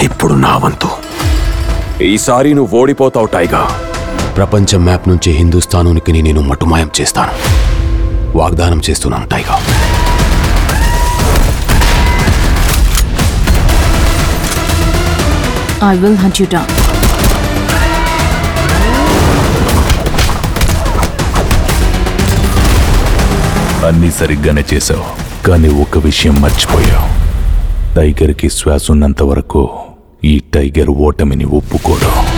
ఇప్పుడు నా వంతు ఈసారి నువ్వు ఓడిపోతావు టైగా ప్రపంచ మ్యాప్ నుంచి హిందుస్థానునికి నేను మటుమాయం చేస్తాను వాగ్దానం చేస్తున్నాను టైగా I will hunt you down. అన్నీ సరిగ్గానే చేశావు కానీ ఒక విషయం మర్చిపోయావు టైగర్కి శ్వాస ఉన్నంత వరకు ఈ టైగర్ ఓటమిని ఒప్పుకోడు